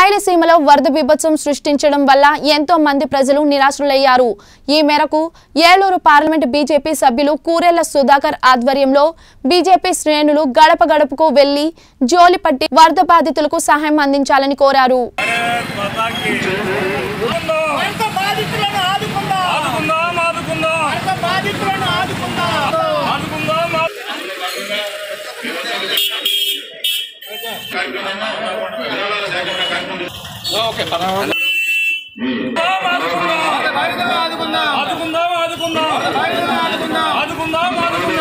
రాయలసీమలో వరద బీభత్సం సృష్టించడం వల్ల ఎంతో మంది ప్రజలు నిరాశ్రులయ్యారు ఈ మేరకు ఏలూరు పార్లమెంట్ బీజేపీ సభ్యులు కూరెళ్ల సుధాకర్ ఆధ్వర్యంలో బీజేపీ శ్రేణులు గడప గడపకు వెళ్లి జోలిపట్టి వరద బాధితులకు సహాయం అందించాలని కోరారు వరద బాధితులను ఆదుకుందాం ఆదుకుందాం ఆదుకుందాం వరద బాధితులను ఆదుకుందాం ఆదుకుందాం ఆదుకుందాం ఆదుకుందాం ఆదుకుందాం ఆదుకుందాం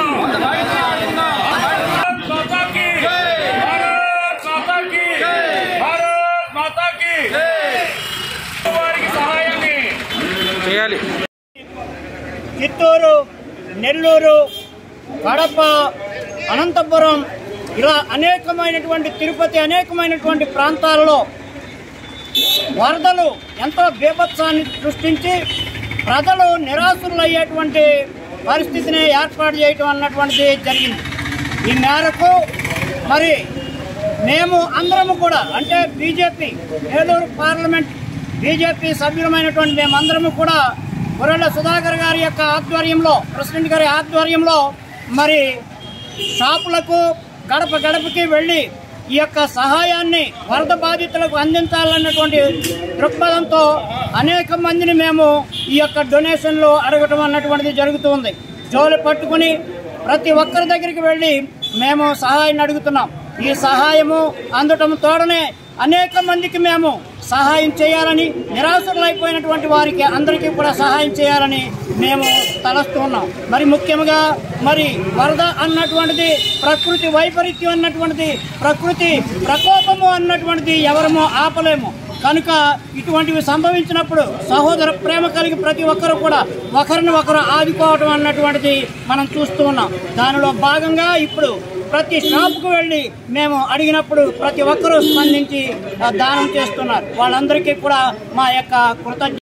భారత్ మాతాకి భారత్ మాతాకి భారత్ మాతాకి వారికి సహాయాన్ని చేయాలి చిత్తూరు నెల్లూరు కడప అనంతపురం ఇలా అనేకమైనటువంటి తిరుపతి అనేకమైనటువంటి ప్రాంతాలలో వరదలు ఎంతో బీభత్సాన్ని సృష్టించి ప్రజలు నిరాశులయ్యేటువంటి పరిస్థితిని ఏర్పాటు చేయటం అన్నటువంటిది జరిగింది ఈ మేరకు మరి మేము అందరము కూడా అంటే బీజేపీ ఏలూరు పార్లమెంట్ బీజేపీ సభ్యులమైనటువంటి మేమందరము కూడా మురళ సుధాకర్ గారి యొక్క ఆధ్వర్యంలో ప్రెసిడెంట్ గారి ఆధ్వర్యంలో మరి షాపులకు గడప గడపకి వెళ్ళి ఈ యొక్క సహాయాన్ని వరద బాధితులకు అందించాలన్నటువంటి దృక్పథంతో అనేక మందిని మేము ఈ యొక్క డొనేషన్లు అడగటం అన్నటువంటిది జరుగుతుంది జోలు పట్టుకుని ప్రతి ఒక్కరి దగ్గరికి వెళ్ళి మేము సహాయాన్ని అడుగుతున్నాం ఈ సహాయము అందటం తోడనే అనేక మందికి మేము సహాయం చేయాలని నిరాశులైపోయినటువంటి వారికి అందరికీ కూడా సహాయం చేయాలని మేము తలస్తూ ఉన్నాం మరి ముఖ్యంగా మరి వరద అన్నటువంటిది ప్రకృతి వైపరీత్యం అన్నటువంటిది ప్రకృతి ప్రకోపము అన్నటువంటిది ఎవరమో ఆపలేము కనుక ఇటువంటివి సంభవించినప్పుడు సహోదర ప్రేమ కలిగి ప్రతి ఒక్కరు కూడా ఒకరిని ఒకరు ఆదుకోవటం అన్నటువంటిది మనం చూస్తూ ఉన్నాం దానిలో భాగంగా ఇప్పుడు ప్రతి షాపుకు వెళ్ళి మేము అడిగినప్పుడు ప్రతి ఒక్కరూ స్పందించి ఆ, దానం చేస్తున్నారు వాళ్ళందరికీ కూడా మా యొక్క కృతజ్ఞ